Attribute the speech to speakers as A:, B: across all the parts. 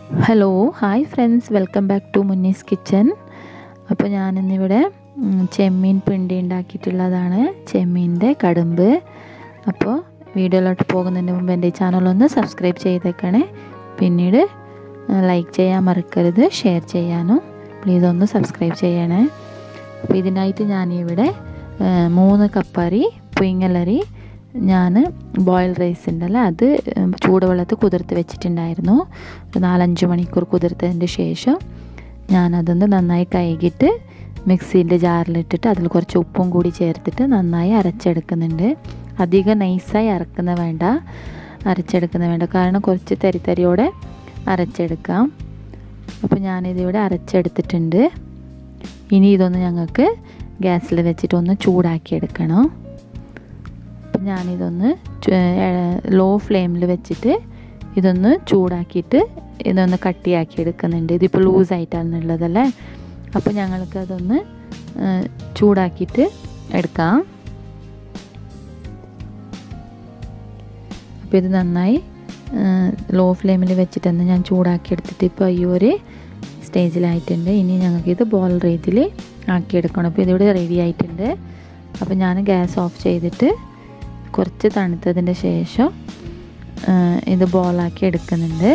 A: hello hi friends welcome back to Munni's kitchen അപ്പോൾ ഞാനിന്നിവിടെ ഉം, ചെമ്മീൻ പിണ്ടി ഉണ്ടാക്കിയിട്ടുള്ളതാണ് ചെമ്മീൻ്റെ കടുമ്പ് അപ്പോൾ വീഡിയോയിലോട്ട് പോകുന്നതിന് മുമ്പ് എൻ്റെ ഈ ചാനലൊന്ന് സബ്സ്ക്രൈബ് ചെയ്തേക്കണേ പിന്നീട് ലൈക്ക് ചെയ്യാൻ മറക്കരുത് ഷെയർ ചെയ്യാനും പ്ലീസ് ഒന്ന് സബ്സ്ക്രൈബ് ചെയ്യണേ അപ്പോൾ ഇതിനായിട്ട് ഞാനിവിടെ ആ, മൂന്ന് കപ്പരി പുയിങ്ങലരി ഞാൻ ബോയിൽ റൈസ് ഉണ്ടല്ലോ അത് ചൂടുവെള്ളത്തിൽ കുതിർത്ത് വെച്ചിട്ടുണ്ടായിരുന്നു ഒരു നാലഞ്ച് മണിക്കൂർ കുതിർത്തതിന് ശേഷം ഞാനതൊന്ന് നന്നായി കഴുകിയിട്ട് മിക്സീൻ്റെ ജാറിലിട്ടിട്ട് അതിൽ കുറച്ച് ഉപ്പും കൂടി ചേർത്തിട്ട് നന്നായി അരച്ചെടുക്കുന്നുണ്ട് അധികം നൈസായി അരക്കുന്ന വേണ്ട അരച്ചെടുക്കുന്ന വേണ്ട കാരണം കുറച്ച് തരി തരിയോടെ അരച്ചെടുക്കാം അപ്പോൾ ഞാനിതിവിടെ അരച്ചെടുത്തിട്ടുണ്ട് ഇനി ഇതൊന്ന് ഞങ്ങൾക്ക് ഗ്യാസിൽ വെച്ചിട്ടൊന്ന് ചൂടാക്കി എടുക്കണം അപ്പം ഞാനിതൊന്ന് ലോ ഫ്ലെയിമിൽ വെച്ചിട്ട് ഇതൊന്ന് ചൂടാക്കിയിട്ട് ഇതൊന്ന് കട്ടിയാക്കി എടുക്കുന്നുണ്ട് ഇതിപ്പോൾ ലൂസായിട്ടാണുള്ളതല്ലേ അപ്പോൾ ഞങ്ങൾക്ക് അതൊന്ന് ചൂടാക്കിയിട്ട് എടുക്കാം അപ്പോൾ ഇത് നന്നായി ലോ ഫ്ലെയിമിൽ വെച്ചിട്ടൊന്ന് ഞാൻ ചൂടാക്കി എടുത്തിട്ട് ഇപ്പോൾ ഈ ഒരു സ്റ്റേജിലായിട്ടുണ്ട് ഇനി ഞങ്ങൾക്കിത് ബോൾ റേറ്റിൽ ആക്കിയെടുക്കണം അപ്പോൾ ഇതിവിടെ റെഡി ആയിട്ടുണ്ട് അപ്പോൾ ഞാൻ ഗ്യാസ് ഓഫ് ചെയ്തിട്ട് കുറച്ച് തണുത്തതിൻ്റെ ശേഷം ഇത് ബോളാക്കി എടുക്കുന്നുണ്ട്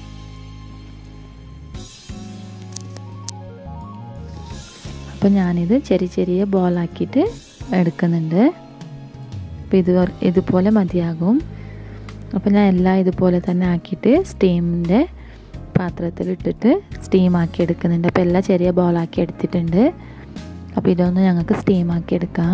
A: അപ്പോൾ ഞാനിത് ചെറിയ ചെറിയ ബോളാക്കിയിട്ട് എടുക്കുന്നുണ്ട് അപ്പോൾ ഇത് ഇതുപോലെ മതിയാകും അപ്പോൾ ഞാൻ എല്ലാം ഇതുപോലെ തന്നെ ആക്കിയിട്ട് സ്റ്റീമിൻ്റെ പാത്രത്തിൽ ഇട്ടിട്ട് സ്റ്റീം ആക്കി എടുക്കുന്നുണ്ട് അപ്പോൾ എല്ലാം ചെറിയ ബോളാക്കി എടുത്തിട്ടുണ്ട് അപ്പോൾ ഇതൊന്ന് ഞങ്ങൾക്ക് സ്റ്റീം ആക്കി എടുക്കാം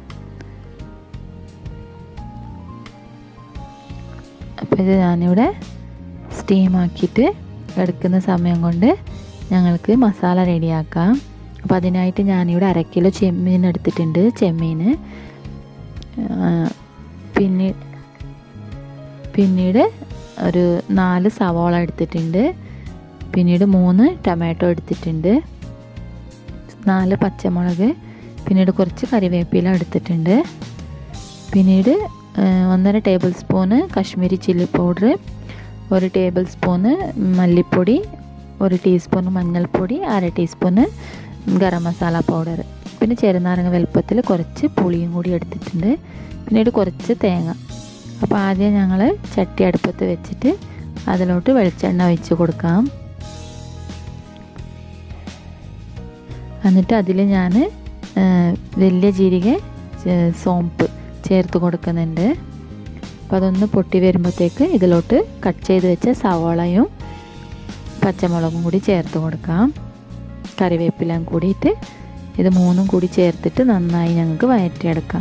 A: അപ്പോൾ ഇത് ഞാനിവിടെ സ്റ്റീം ആക്കിയിട്ട് എടുക്കുന്ന സമയം കൊണ്ട് ഞങ്ങൾക്ക് മസാല റെഡിയാക്കാം അപ്പോൾ അതിനായിട്ട് ഞാനിവിടെ അര കിലോ ചെമ്മീൻ എടുത്തിട്ടുണ്ട് ചെമ്മീൻ പിന്നെ പിന്നീട് ഒരു നാല് സവാള എടുത്തിട്ടുണ്ട് പിന്നീട് മൂന്ന് ടൊമാറ്റോ എടുത്തിട്ടുണ്ട് നാല് പച്ചമുളക് പിന്നീട് കുറച്ച് കറിവേപ്പില എടുത്തിട്ടുണ്ട് പിന്നീട് ഒന്നര table spoon Kashmiri chilli powder ഒരു ടേബിൾ സ്പൂണ് മല്ലിപ്പൊടി ഒരു ടീസ്പൂൺ മഞ്ഞൾപ്പൊടി അര ടീസ്പൂണ് ഗരം മസാല പൗഡർ പിന്നെ ചെറുനാരങ്ങ വലുപ്പത്തിൽ കുറച്ച് പുളിയും കൂടി എടുത്തിട്ടുണ്ട് പിന്നീട് കുറച്ച് തേങ്ങ അപ്പോൾ ആദ്യം ഞങ്ങൾ ചട്ടി അടുപ്പത്ത് വെച്ചിട്ട് അതിലോട്ട് വെളിച്ചെണ്ണ ഒഴിച്ച് കൊടുക്കാം എന്നിട്ട് അതിൽ ഞാൻ വലിയ ജീരക സോംപ്പ് ചേർത്ത് കൊടുക്കുന്നുണ്ട് അപ്പോൾ അതൊന്ന് പൊട്ടി വരുമ്പോഴത്തേക്ക് ഇതിലോട്ട് കട്ട് ചെയ്ത് വെച്ച സവാളയും പച്ചമുളകും കൂടി ചേർത്ത് കൊടുക്കാം കറിവേപ്പിലയും കൂടിയിട്ട് ഇത് മൂന്നും കൂടി ചേർത്തിട്ട് നന്നായി ഞങ്ങൾക്ക് വയറ്റിയെടുക്കാം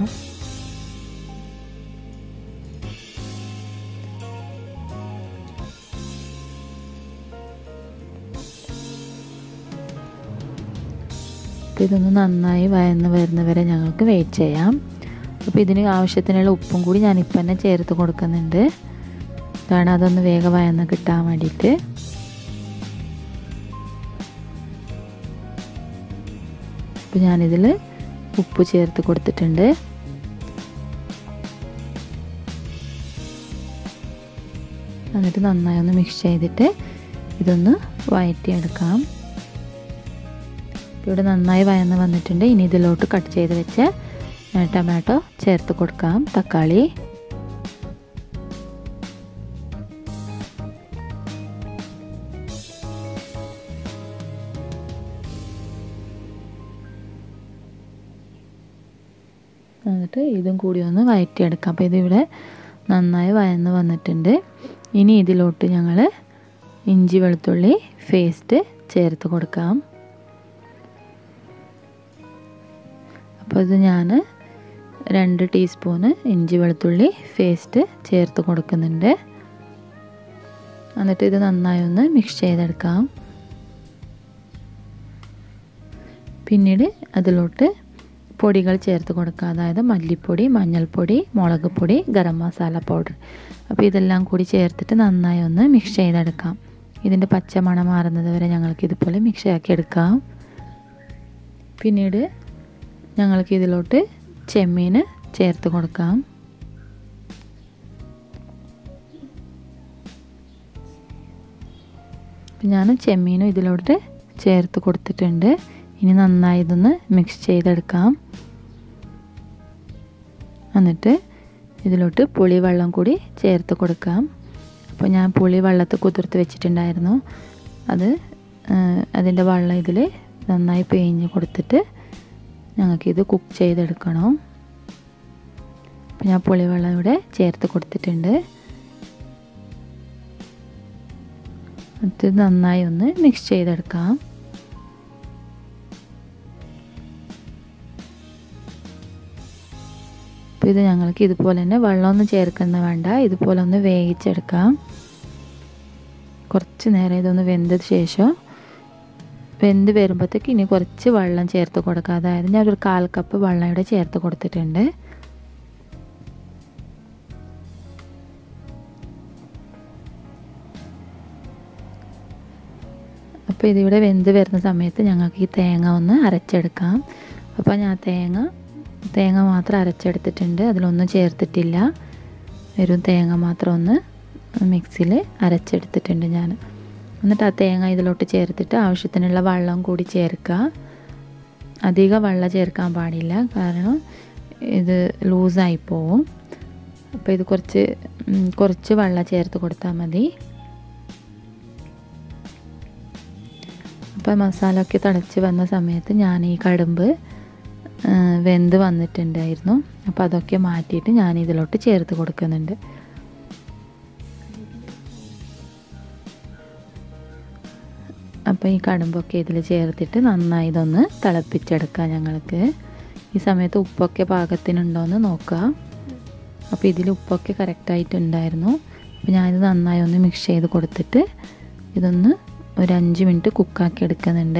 A: അപ്പോൾ ഇതൊന്ന് നന്നായി വയന്ന് വരുന്നവരെ ഞങ്ങൾക്ക് വെയിറ്റ് ചെയ്യാം അപ്പോൾ ഇതിന് ആവശ്യത്തിനുള്ള ഉപ്പും കൂടി ഞാനിപ്പോൾ തന്നെ ചേർത്ത് കൊടുക്കുന്നുണ്ട് കാരണം അതൊന്ന് വേഗം വയന്ന് കിട്ടാൻ വേണ്ടിയിട്ട് അപ്പോൾ ഞാനിതിൽ ഉപ്പ് ചേർത്ത് കൊടുത്തിട്ടുണ്ട് എന്നിട്ട് നന്നായി ഒന്ന് മിക്സ് ചെയ്തിട്ട് ഇതൊന്ന് വഴറ്റിയെടുക്കാം ഇവിടെ നന്നായി വയന്ന് വന്നിട്ടുണ്ട് ഇനി ഇതിലോട്ട് കട്ട് ചെയ്ത് വെച്ച് ടൊമാറ്റോ ചേർത്ത് കൊടുക്കാം തക്കാളി എന്നിട്ട് ഇതും കൂടി ഒന്ന് വഴറ്റിയെടുക്കാം അപ്പോൾ ഇതിവിടെ നന്നായി വയന്ന് വന്നിട്ടുണ്ട് ഇനി ഇതിലോട്ട് ഞങ്ങൾ ഇഞ്ചി വെളുത്തുള്ളി പേസ്റ്റ് ചേർത്ത് കൊടുക്കാം അപ്പോൾ ഇത് ഞാൻ രണ്ട് ടീസ്പൂണ് ഇഞ്ചി വെളുത്തുള്ളി പേസ്റ്റ് ചേർത്ത് കൊടുക്കുന്നുണ്ട് എന്നിട്ട് ഇത് നന്നായി ഒന്ന് മിക്സ് ചെയ്തെടുക്കാം പിന്നീട് അതിലോട്ട് പൊടികൾ ചേർത്ത് കൊടുക്കുക അതായത് മല്ലിപ്പൊടി മഞ്ഞൾപ്പൊടി മുളക് പൊടി ഗരം മസാല പൗഡർ അപ്പോൾ ഇതെല്ലാം കൂടി ചേർത്തിട്ട് നന്നായി ഒന്ന് മിക്സ് ചെയ്തെടുക്കാം ഇതിൻ്റെ പച്ച മണം മാറുന്നത് വരെ ഞങ്ങൾക്ക് ഇതുപോലെ മിക്സ് ആക്കി എടുക്കാം പിന്നീട് ഞങ്ങൾക്ക് ഇതിലോട്ട് ചെമ്മീൻ ചേർത്ത് കൊടുക്കാം അപ്പം ഞാൻ ചെമ്മീനും ഇതിലോട്ട് ചേർത്ത് കൊടുത്തിട്ടുണ്ട് ഇനി നന്നായി ഇതൊന്ന് മിക്സ് ചെയ്തെടുക്കാം എന്നിട്ട് ഇതിലോട്ട് പുളിവെള്ളം കൂടി ചേർത്ത് കൊടുക്കാം അപ്പോൾ ഞാൻ പുളി വെള്ളത്തിൽ കുതിർത്ത് വെച്ചിട്ടുണ്ടായിരുന്നു അത് അതിൻ്റെ വെള്ളം ഇതിൽ നന്നായി പിഴിഞ്ഞ് കൊടുത്തിട്ട് ഞങ്ങൾക്കിത് കുക്ക് ചെയ്തെടുക്കണം അപ്പോൾ ഞാൻ പുളിവെള്ളം ഇവിടെ ചേർത്ത് കൊടുത്തിട്ടുണ്ട് അത് നന്നായി ഒന്ന് മിക്സ് ചെയ്തെടുക്കാം അപ്പോൾ ഇത് ഞങ്ങൾക്ക് ഇതുപോലെ തന്നെ വെള്ളമൊന്നും ചേർക്കുന്ന വേണ്ട ഇതുപോലെ ഒന്ന് വേവിച്ചെടുക്കാം കുറച്ച് നേരം ഇതൊന്ന് വെന്തത് ശേഷം വെന്ത് വരുമ്പോഴത്തേക്ക് ഇനി കുറച്ച് വെള്ളം ചേർത്ത് കൊടുക്കുക അതായത് ഞാനൊരു കാൽ കപ്പ് വെള്ളം ഇവിടെ ചേർത്ത് കൊടുത്തിട്ടുണ്ട് അപ്പോൾ ഇതിവിടെ വെന്ത് വരുന്ന സമയത്ത് ഞങ്ങൾക്ക് ഈ തേങ്ങ ഒന്ന് അരച്ചെടുക്കാം അപ്പോൾ ഞാൻ തേങ്ങ തേങ്ങ മാത്രം അരച്ചെടുത്തിട്ടുണ്ട് അതിലൊന്നും ചേർത്തിട്ടില്ല വെറും തേങ്ങ മാത്രം ഒന്ന് മിക്സിയിൽ അരച്ചെടുത്തിട്ടുണ്ട് ഞാൻ എന്നിട്ട് ആ തേങ്ങ ഇതിലോട്ട് ചേർത്തിട്ട് ആവശ്യത്തിനുള്ള വെള്ളം കൂടി ചേർക്കുക അധികം വെള്ളം ചേർക്കാൻ പാടില്ല കാരണം ഇത് ലൂസായി പോവും അപ്പോൾ ഇത് കുറച്ച് കുറച്ച് വെള്ളം ചേർത്ത് കൊടുത്താൽ മതി അപ്പോൾ മസാല ഒക്കെ തിളച്ച് വന്ന സമയത്ത് ഞാൻ ഈ കടുമ്പ് വെന്ത് വന്നിട്ടുണ്ടായിരുന്നു അപ്പോൾ അതൊക്കെ മാറ്റിയിട്ട് ഞാൻ ഇതിലോട്ട് ചേർത്ത് കൊടുക്കുന്നുണ്ട് അപ്പോൾ ഈ കടുമ്പൊക്കെ ഇതിൽ ചേർത്തിട്ട് നന്നായി ഇതൊന്ന് തിളപ്പിച്ചെടുക്കാം ഞങ്ങൾക്ക് ഈ സമയത്ത് ഉപ്പൊക്കെ പാകത്തിനുണ്ടോയെന്ന് നോക്കുക അപ്പോൾ ഇതിൽ ഉപ്പൊക്കെ കറക്റ്റായിട്ടുണ്ടായിരുന്നു അപ്പോൾ ഞാനിത് നന്നായി ഒന്ന് മിക്സ് ചെയ്ത് കൊടുത്തിട്ട് ഇതൊന്ന് ഒരു അഞ്ച് മിനിറ്റ് കുക്കാക്കി എടുക്കുന്നുണ്ട്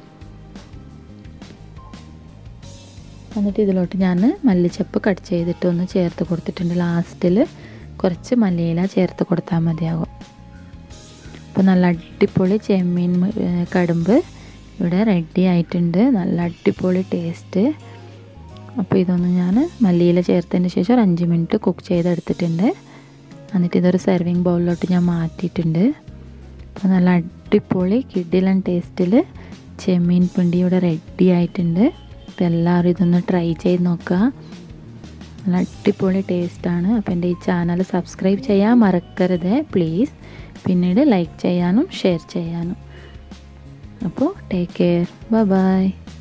A: എന്നിട്ട് ഇതിലോട്ട് ഞാൻ മല്ലിച്ചപ്പ് കട്ട് ചെയ്തിട്ട് ഒന്ന് ചേർത്ത് കൊടുത്തിട്ടുണ്ട് ലാസ്റ്റിൽ കുറച്ച് മല്ലിയില ചേർത്ത് കൊടുത്താൽ മതിയാകും അപ്പോൾ നല്ല അടിപൊളി ചെമ്മീൻ കടുമ്പ് ഇവിടെ റെഡി ആയിട്ടുണ്ട് നല്ല അടിപൊളി ടേസ്റ്റ് അപ്പോൾ ഇതൊന്ന് ഞാൻ മല്ലിയില ചേർത്തതിന് ശേഷം ഒരു അഞ്ച് മിനിറ്റ് കുക്ക് ചെയ്തെടുത്തിട്ടുണ്ട് എന്നിട്ട് ഇതൊരു സെർവിങ് ബൗളിലോട്ട് ഞാൻ മാറ്റിയിട്ടുണ്ട് അപ്പോൾ നല്ല അടിപൊളി കിഡിലൻ ടേസ്റ്റിൽ ചെമ്മീൻ പിണ്ടി ഇവിടെ റെഡി ആയിട്ടുണ്ട് അപ്പോൾ എല്ലാവരും ഇതൊന്ന് ട്രൈ ചെയ്ത് നോക്കുക നല്ല അടിപൊളി ടേസ്റ്റാണ് അപ്പോൾ എൻ്റെ ഈ ചാനൽ സബ്സ്ക്രൈബ് ചെയ്യാൻ മറക്കരുത് പ്ലീസ് പിന്നീട് ലൈക്ക് ചെയ്യാനും ഷെയർ ചെയ്യാനും അപ്പോൾ ടേക്ക് കെയർ ബൈ ബൈ